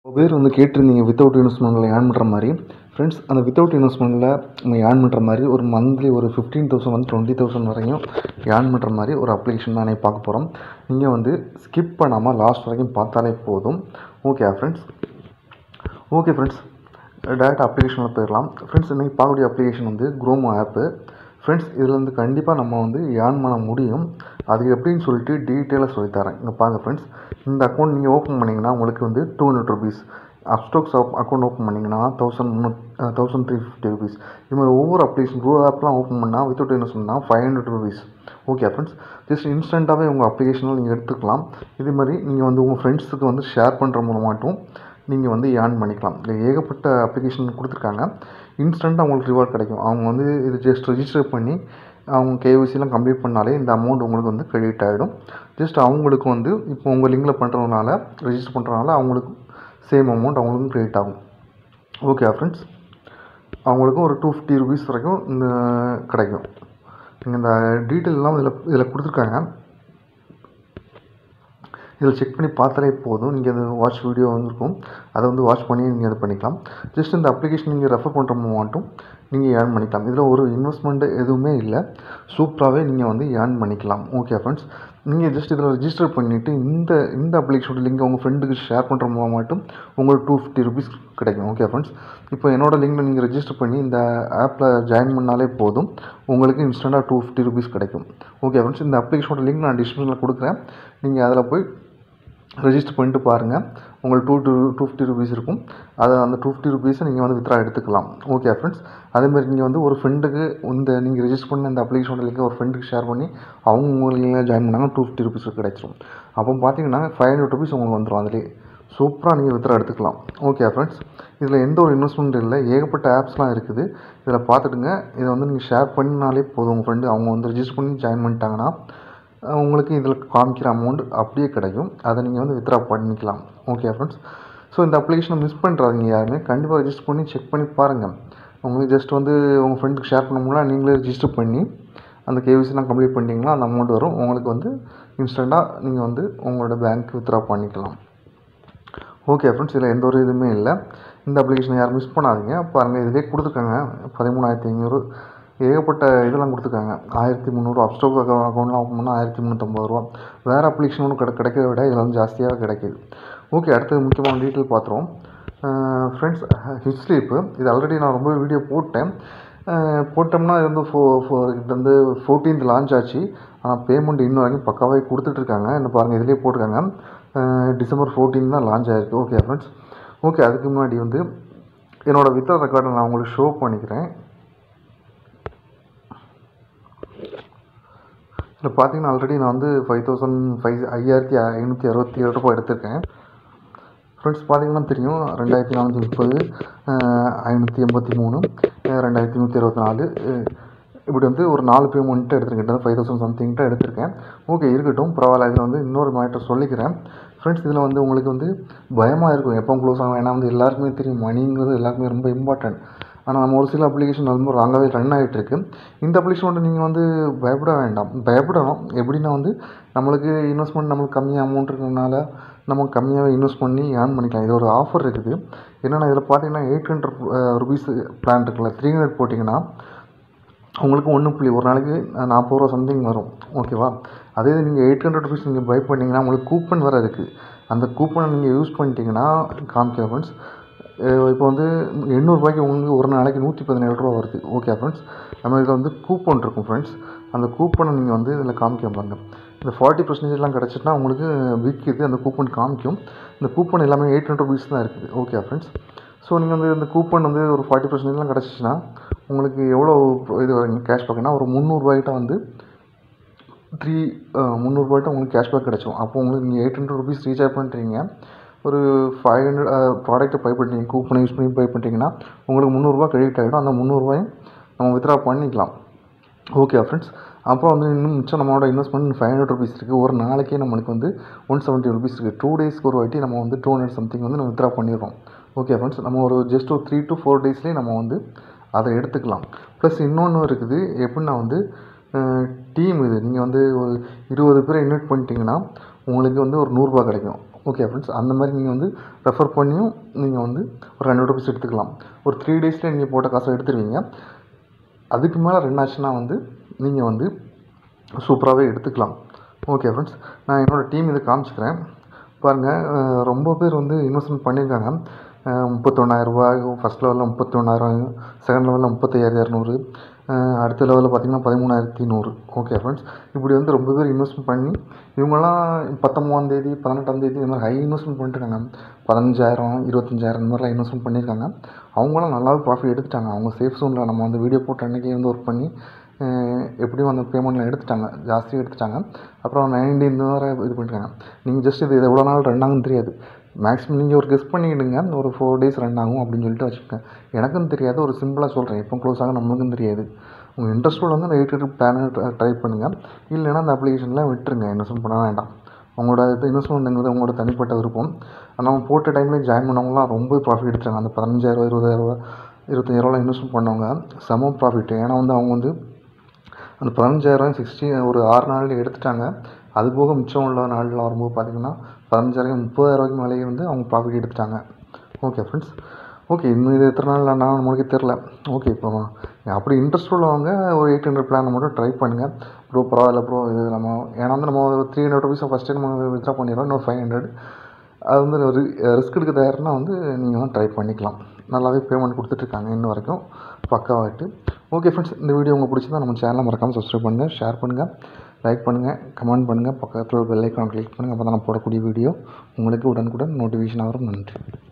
பேர் வந்து கேட்டிருந்தீங்க வித்தவுட் இன்வெஸ்ட்மெண்ட்டில் ஏர்ன் பண்ணுற மாதிரி ஃப்ரெண்ட்ஸ் அந்த வித்தவுட் இன்வெஸ்ட்மெண்ட்டில் நம்ம ஏர்ன் பண்ணுற மாதிரி ஒரு மந்த்லி ஒரு ஃபிஃப்டீன் தௌசண்ட் வந்து டுவெண்ட்டி தௌசண்ட் வரையும் ஏர்ன் பண்ணுற மாதிரி ஒரு அப்ளிகேஷன் தானே பார்க்க போகிறோம் நீங்கள் வந்து ஸ்கிப் பண்ணாமல் லாஸ்ட் வரைக்கும் பார்த்தாலே போதும் okay friends okay friends direct அப்ளிகேஷனில் போயிடலாம் ஃப்ரெண்ட்ஸ் இன்றைக்கி பார்க்கக்கூடிய அப்ளிகேஷன் வந்து குரோமோ ஆப்பு ஃப்ரெண்ட்ஸ் இதில் வந்து கண்டிப்பாக நம்ம வந்து ஏர்ன் பண்ண முடியும் அது எப்படின்னு சொல்லிட்டு டீட்டெயிலாக சொல்லித்தரேன் இங்கே பாருங்கள் ஃப்ரெண்ட்ஸ் இந்த அக்கௌண்ட் நீங்கள் ஓப்பன் பண்ணிங்கன்னா உங்களுக்கு வந்து two hundred rupees Upstox account open பண்ணிங்கன்னா தௌசண்ட் முந்நூத் தௌசண்ட் த்ரீ ஃபிஃப்டி ருபீஸ் இது மாதிரி ஒவ்வொரு அப்ளிகேஷன் க்ரோ ஆப்லாம் ஓப்பன் பண்ணால் வித்தவுட் இன்வெஸ்ட்மெண்ட்னா five hundred rupees okay friends just இன்ஸ்டண்ட்டாகவே உங்கள் அப்ளிகேஷனில் நீங்கள் எடுத்துக்கலாம் இதே மாதிரி நீங்கள் வந்து உங்கள் ஃப்ரெண்ட்ஸுக்கு வந்து ஷேர் பண்ணுற மூலமாட்டும் நீங்கள் வந்து ஏர்ன் பண்ணிக்கலாம் இதில் ஏகப்பட்ட அப்ளிகேஷன் கொடுத்துருக்காங்க இன்ஸ்டண்ட்டாக உங்களுக்கு ரிவார்ட் கிடைக்கும் அவங்க வந்து இது ஜஸ்ட் ரெஜிஸ்டர் பண்ணி அவங்க கேஒசிலாம் கம்ப்ளீட் பண்ணாலே இந்த அமௌண்ட் உங்களுக்கு வந்து கிரெடிட் ஆகிடும் ஜஸ்ட் அவங்களுக்கு வந்து இப்போ உங்கள் லிங்கில் பண்ணுறதுனால ரெஜிஸ்டர் பண்ணுறதுனால அவங்களுக்கு சேம் அமௌண்ட் அவங்களுக்கும் கிரெடிட் ஆகும் ஓகே ஃப்ரெண்ட்ஸ் அவங்களுக்கும் ஒரு டூ ஃபிஃப்டி ருபீஸ் வரைக்கும் இந்த கிடைக்கும் நீங்கள் இந்த டீட்டெயில் எல்லாம் இதில் இதில் கொடுத்துருக்காங்க இதில் செக் பண்ணி பார்த்தாலே போதும் நீங்கள் அது வாட்ச் வீடியோ வந்துருக்கும் அதை வந்து வாட்ச் பண்ணி நீங்கள் இது பண்ணிக்கலாம் ஜஸ்ட் இந்த அப்ளிகேஷன் நீங்கள் ரெஃபர் பண்ணுற மட்டும் நீங்கள் ஏர்ன் பண்ணிக்கலாம் இதில் ஒரு இன்வெஸ்ட்மெண்ட் எதுவுமே இல்லை சூப்பராகவே நீங்கள் வந்து ஏர்ன் பண்ணிக்கலாம் ஓகே ஃப்ரெண்ட்ஸ் நீங்கள் ஜஸ்ட் இதில் ரெஜிஸ்டர் பண்ணிவிட்டு இந்த இந்த அப்ளிகேஷனோட லிங்க் உங்கள் ஃப்ரெண்டுக்கு ஷேர் பண்ணுற மூலம் மட்டும் உங்களுக்கு டூ ஃபிஃப்டி ருபீஸ் கிடைக்கும் ஓகே ஃப்ரெண்ட்ஸ் இப்போ என்னோடய லிங்கில் நீங்கள் ரெஜிஸ்டர் பண்ணி இந்த ஆப்பில் ஜாயின் பண்ணாலே போதும் உங்களுக்கு இன்ஸ்டண்ட்டாக டூ ஃபிஃப்டி ருபீஸ் கிடைக்கும் ஓகே ஃப்ரெண்ட்ஸ் இந்த அப்ளிகேஷனோட லிங்க் நான் டிஸ்கிரிப்ஷனில் கொடுக்குறேன் நீங்கள் அதில் போய் ரெஜிஸ்டர் பண்ணிட்டு பாருங்கள் உங்களுக்கு two two two fifty rupees இருக்கும் அதை அந்த டூ ஃபிஃப்டி ருபீஸை நீங்கள் வந்து வித்ரா எடுத்துக்கலாம் ஓகே ஃப்ரெண்ட்ஸ் அதேமாதிரி நீங்கள் வந்து ஒரு ஃப்ரெண்டுக்கு இந்த நீங்கள் ரெஜிஸ்டர் பண்ண இந்த அப்ளிகேஷனோட லிங்க் ஒரு ஃப்ரெண்டுக்கு ஷேர் பண்ணி அவங்க உங்களுக்கு ஜாயின் பண்ணாங்க டூ ஃபிஃப்டி ருபீஸ் கிடைச்சிரும் அப்போ பார்த்தீங்கன்னா ஃபைவ் ஹண்ட்ரட் ருபீஸ் உங்களுக்கு வந்துடும் அதிலே சூப்பராக நீங்கள் வித்ரா எடுத்துக்கலாம் ஓகே ஃப்ரெண்ட்ஸ் இதில் எந்த ஒரு இன்வெஸ்ட்மெண்ட் இல்லை ஏகப்பட்ட ஆப்ஸ்லாம் இருக்குது இதில் பார்த்துட்டுங்க இதை வந்து நீங்கள் ஷேர் பண்ணினாலே போதும் உங்கள் ஃப்ரெண்டு அவங்க வந்து ரெஜிஸ்டர் பண்ணி ஜாயின் பண்ணிட்டாங்கன்னா உங்களுக்கு இதில் காமிக்கிற அமௌண்ட் அப்படியே கிடைக்கும் அதை நீங்கள் வந்து வித்ரா பண்ணிக்கலாம் ஓகே ஃப்ரெண்ட்ஸ் ஸோ இந்த அப்ளிகேஷனை மிஸ் பண்ணுறாதீங்க யாருமே கண்டிப்பாக ரெஜிஸ்டர் பண்ணி செக் பண்ணி பாருங்கள் உங்களுக்கு ஜஸ்ட் வந்து உங்கள் ஃப்ரெண்டுக்கு ஷேர் பண்ண முடியல நீங்களே ரெஜிஸ்டர் பண்ணி அந்த கேவிசிலாம் கம்ப்ளீட் பண்ணிட்டீங்கன்னா அந்த அமௌண்ட் வரும் உங்களுக்கு வந்து இன்ஸ்டண்ட்டாக நீங்கள் வந்து உங்களோட பேங்க் வித்ரா பண்ணிக்கலாம் ஓகே ஃப்ரெண்ட்ஸ் இதில் எந்த ஒரு இதுவுமே இல்லை இந்த அப்ளிகேஷனை யாரும் மிஸ் பண்ணாதீங்க பாருங்கள் இதிலே கொடுத்துருக்காங்க பதிமூணாயிரத்தி ஐநூறு ஏகப்பட்ட இதெல்லாம் கொடுத்துருக்காங்க ஆயிரத்தி முந்நூறு அப்ஸ்டாக் அக்கௌண்ட்லாம் ஓப்பன் பண்ணால் ஆயிரத்தி முந்நூற்றம்பது ரூபா வேறு அப்ளிகேஷன் ஒன்று கிடை கிடைக்கிறத விட இதில் வந்து ஜாஸ்தியாக கிடைக்கிது ஓகே அடுத்தது முக்கியமான டீட்டெயில் பார்த்துருவோம் ஃப்ரெண்ட்ஸ் ஹிஸ்லீப்பு இது ஆல்ரெடி நான் ரொம்ப வீடியோ போட்டேன் போட்டோம்னா இது வந்து ஃபோ ஃபோ இது வந்து ஃபோர்டீன்த் லான்ச் ஆச்சு ஆனால் பேமெண்ட் இன்னும் வரைக்கும் பக்காவாக கொடுத்துட்ருக்காங்க என்ன பாருங்கள் இதிலே போட்டிருக்காங்க டிசம்பர் ஃபோர்டீன் தான் லான்ச் ஆகிருக்கு ஓகே ஃப்ரெண்ட்ஸ் ஓகே அதுக்கு முன்னாடி வந்து என்னோடய வித்ரா ரெக்கார்டை நான் உங்களுக்கு ஷோ பண்ணிக்கிறேன் இதில் பார்த்தீங்கன்னா ஆல்ரெடி நான் வந்து ஃபைவ் தௌசண்ட் ஃபைவ் ஐயாயிரத்தி ஐநூற்றி அறுபத்தி ஏழு ரூபாய் எடுத்திருக்கேன் ஃப்ரெண்ட்ஸ் பார்த்தீங்கன்னா தெரியும் ரெண்டாயிரத்தி நானூற்றி முப்பது ஐநூற்றி எண்பத்தி மூணு ரெண்டாயிரத்தி நூற்றி அறுபத்தி நாலு இப்படி வந்து ஒரு நாலு பேமெண்ட்டு எடுத்திருக்கேன் ஃபைவ் தௌசண்ட் சம்திங்கிட்ட எடுத்திருக்கேன் ஓகே இருக்கட்டும் பரவாயில்ல இதில் வந்து இன்னொரு மேட்டர் சொல்லிக்கிறேன் ஃப்ரெண்ட்ஸ் இதில் வந்து உங்களுக்கு வந்து பயமாக இருக்கும் எப்போ க்ளோஸ் ஆகும் ஏன்னா வந்து எல்லாருக்குமே தெரியும் மணிங்கிறது எல்லாருக்குமே ரொம்ப இம்பார்ட்டன்ட் ஆனால் நம்ம ஒரு சில அப்ளிகேஷன் ரொம்ப ராங்காகவே ரன் ஆகிட்டு இருக்கு இந்த அப்ளிகேஷன் வந்து நீங்கள் வந்து பயப்பட வேண்டாம் பயப்படணும் எப்படின்னா வந்து நம்மளுக்கு இன்வெஸ்ட்மெண்ட் நம்மளுக்கு கம்மியாக அமௌண்ட் இருக்கிறதுனால நம்ம கம்மியாகவே இன்வெஸ்ட் பண்ணி ஏர்ன் பண்ணிக்கலாம் இது ஒரு ஆஃபர் இருக்குது என்னென்னா இதில் பார்த்தீங்கன்னா எயிட் ஹண்ட்ரட் ருபீஸ் பிளான் இருக்குல்ல த்ரீ ஹண்ட்ரட் போட்டிங்கன்னா உங்களுக்கு ஒன்று புள்ளி ஒரு நாளைக்கு நாற்பது ரூபா சம்திங் வரும் ஓகேவா அதே இது நீங்கள் எயிட் ஹண்ட்ரட் ருபீஸ் நீங்கள் பை பண்ணிங்கன்னா உங்களுக்கு கூப்பன் வர இருக்குது அந்த கூப்பனை நீங்கள் யூஸ் பண்ணிட்டீங்கன்னா காமிக்க ஃப்ரெண்ட்ஸ் இப்போ வந்து எண்ணூறுபாய்க்கு உங்களுக்கு ஒரு நாளைக்கு நூற்றி பதினேழு ரூபா வருது ஓகே ஃப்ரெண்ட்ஸ் நம்ம இதில் வந்து கூப்பன் இருக்கும் ஃப்ரெண்ட்ஸ் அந்த கூப்பனை நீங்கள் வந்து இதில் காமிக்க பாருங்க இந்த ஃபார்ட்டி பர்சன்டேஜ்லாம் கிடச்சிட்டுனா உங்களுக்கு விற்கிது அந்த கூப்பன் காமிக்கும் இந்த கூப்பன் எல்லாமே எயிட் ஹண்ட்ரட் ருபீஸ் தான் இருக்குது ஓகே ஃப்ரெண்ட்ஸ் ஸோ நீங்கள் வந்து இந்த கூப்பன் வந்து ஒரு ஃபார்ட்டி பர்சன்டேஜ்லாம் கிடச்சிச்சின்னா உங்களுக்கு எவ்வளோ இது கேஷ் பேக்னா ஒரு முந்நூறுபாய்கிட்ட வந்து த்ரீ முந்நூறுபாய்கிட்ட உங்களுக்கு கேஷ்பேக் கிடச்சிரும் அப்போ உங்களுக்கு நீங்கள் எயிட் ஹண்ட்ரட் ருபீஸ் ரீசார்ஜ் பண்ணுறீங்க ஒரு ஃபைவ் ஹண்ட்ரட் ப்ராடக்ட்டை பை பண்ணுறீங்க கூப்பனை யூஸ் பண்ணி பை பண்ணிட்டீங்கன்னா உங்களுக்கு முந்நூறுரூவா கிரெடிட் ஆகிடும் அந்த முந்நூறுரூவாயும் நம்ம வித்ரா பண்ணிக்கலாம் ஓகே ஃப்ரெண்ட்ஸ் அப்புறம் வந்து இன்னும் மிச்சம் நம்மளோட இன்வெஸ்ட்மெண்ட் ஃபைவ் ஹண்ட்ரட் ருபீஸ் இருக்குது ஒரு நாளைக்கே நம்மளுக்கு வந்து ஒன் செவன்ட்டி ருபீஸ் இருக்குது டூ டேஸ்க்கு ஒரு வாட்டி நம்ம வந்து டூ ஹண்ட்ரட் சம்திங் வந்து நம்ம வித்ரா பண்ணிடுறோம் ஓகே ஃப்ரெண்ட்ஸ் நம்ம ஒரு ஜஸ்ட் ஒரு த்ரீ டு ஃபோர் டேஸ்லேயே நம்ம வந்து அதை எடுத்துக்கலாம் ப்ளஸ் இன்னொன்று இருக்குது எப்படின்னா வந்து டீம் இது நீங்கள் வந்து ஒரு இருபது பேரை இன்வைட் பண்ணிட்டீங்கன்னா உங்களுக்கு வந்து ஒரு நூறுரூபா கிடைக்கும் ஓகே ஃப்ரெண்ட்ஸ் அந்த மாதிரி நீங்கள் வந்து ரெஃபர் பண்ணியும் நீங்கள் வந்து ஒரு ஹண்ட்ரட் ருபீஸ் எடுத்துக்கலாம் ஒரு த்ரீ டேஸில் நீங்கள் போட்ட காசை எடுத்துருவீங்க அதுக்கு மேலே ரன் ஆச்சுன்னா வந்து நீங்கள் வந்து சூப்பராகவே எடுத்துக்கலாம் ஓகே ஃப்ரெண்ட்ஸ் நான் என்னோடய டீம் இதை காமிச்சிக்கிறேன் பாருங்கள் ரொம்ப பேர் வந்து இன்வெஸ்ட்மெண்ட் பண்ணியிருக்காங்க முப்பத்தொன்னாயிரரூபா ஃபஸ்ட் லெவலில் முப்பத்தொன்னாயிரம் செகண்ட் லெவலில் முப்பத்தையாயிரத்தி இரநூறு அடுத்த லெவலில் பார்த்திங்கன்னா பதிமூணாயிரத்தி நூறு ஓகே ஃப்ரெண்ட்ஸ் இப்படி வந்து ரொம்ப பேர் இன்வெஸ்ட்மெண்ட் பண்ணி இவங்கெல்லாம் பத்தொம்பதாந்தேதி பதினெட்டாந்தேதி இந்த மாதிரி ஹை இன்வெஸ்ட்மெண்ட் பண்ணிட்டுருக்காங்க பதினஞ்சாயிரம் இருபத்தஞ்சாயிரம் இந்த மாதிரிலாம் இன்வெஸ்ட்மெண்ட் பண்ணியிருக்காங்க அவங்களாம் நல்லாவே ப்ராஃபிட் எடுத்துட்டாங்க அவங்க சேஃப் ஜோனில் நம்ம வந்து வீடியோ போட்ட அன்றைக்கே வந்து ஒர்க் பண்ணி எப்படியும் அந்த பேமெண்ட்டில் எடுத்துட்டாங்க ஜாஸ்தியாக எடுத்துட்டாங்க அப்புறம் நைன்டி இந்த மாதிரி இது பண்ணிட்டாங்க நீங்கள் ஜஸ்ட் இது எவ்வளோ நாள் ரன் ஆகுன்னு தெரியாது மேக்ஸிமம் நீங்கள் ஒரு கெஸ் பண்ணிவிடுங்க ஒரு ஃபோர் டேஸ் ரன் ஆகும் அப்படின்னு சொல்லிட்டு வச்சுக்கோங்க எனக்கும் தெரியாது ஒரு சிம்பிளாக சொல்கிறேன் எப்போ க்ளோஸ் ஆகும் நம்மளுக்கும் தெரியாது உங்கள் இன்ட்ரெஸ்ட்டோட வந்து அந்த எயிட் ஹண்ட்ரட் பிளானை ட்ரை பண்ணுங்கள் இல்லைன்னா அந்த அப்ளிகேஷன்லாம் விட்டுருங்க இன்வெஸ்ட்மெண்ட் பண்ண வேண்டாம் உங்களோட இது இன்வெஸ்ட்மெண்ட்டுங்கிறது உங்களோட தனிப்பட்ட விருப்பம் நம்ம போட்ட டைமில் ஜாயின் பண்ணவங்களாம் ரொம்ப ப்ராஃபிட் எடுத்தாங்க அந்த பதினஞ்சாயிரம் இருபதாயிரரூவா இருபத்தஞ்சாயிரரூவா இன்வெஸ்ட்மெண்ட் பண்ணவங்க செம ப்ராஃபிட் ஏன்னா வந்து அவங்க வந்து அந்த பதினஞ்சாயிரம் சிக்ஸ்டி ஒரு ஆறு நாளில் எடுத்துட்டாங்க அது போக மிச்சம் உள்ள நாளில் வரும்போது பார்த்திங்கன்னா பதினஞ்சாயிரம் முப்பதாயிரரூவாய்க்கு மேலேயே வந்து அவங்க ப்ராஃபிட் எடுத்துட்டாங்க ஓகே ஃப்ரெண்ட்ஸ் ஓகே இன்னும் இது எத்தனை நாள் நான் நம்மளுக்கு தெரில ஓகே இப்போ அப்படி இன்ட்ரெஸ்ட் உள்ளவங்க ஒரு எயிட் ஹண்ட்ரட் பிளான் மட்டும் ட்ரை பண்ணுங்கள் ப்ரோ பரவாயில்ல ப்ரோ இது நம்ம ஏன்னா வந்து நம்ம ஒரு த்ரீ ஹண்ட்ரட் ருபீஸை ஃபஸ்ட் டைம் நம்ம வித்ரா பண்ணிடுறோம் இன்னொரு ஃபைவ் ஹண்ட்ரட் அது வந்து ஒரு ரிஸ்க் எடுக்க தயார்னா வந்து நீங்கள் வந்து ட்ரை பண்ணிக்கலாம் நல்லாவே பேமெண்ட் கொடுத்துட்ருக்காங்க இன்ன வரைக்கும் பக்காவாகிட்டு ஓகே ஃப்ரெண்ட்ஸ் இந்த வீடியோ உங்களுக்கு பிடிச்சிருந்தா நம்ம சேனலை மறக்காமல் சப்ஸ்கிரைப் பண்ணுங்கள் ஷேர் பண்ணுங்கள் லைக் பண்ணுங்கள் கமெண்ட் பண்ணுங்கள் பக்கத்தில் பெல் ஐக்கான் கிளிக் பண்ணுங்கள் அப்போ தான் நான் போடக்கூடிய வீடியோ உங்களுக்கு உடனுக்குடன் நோட்டிஃபிகேஷன் வரும் நன்றி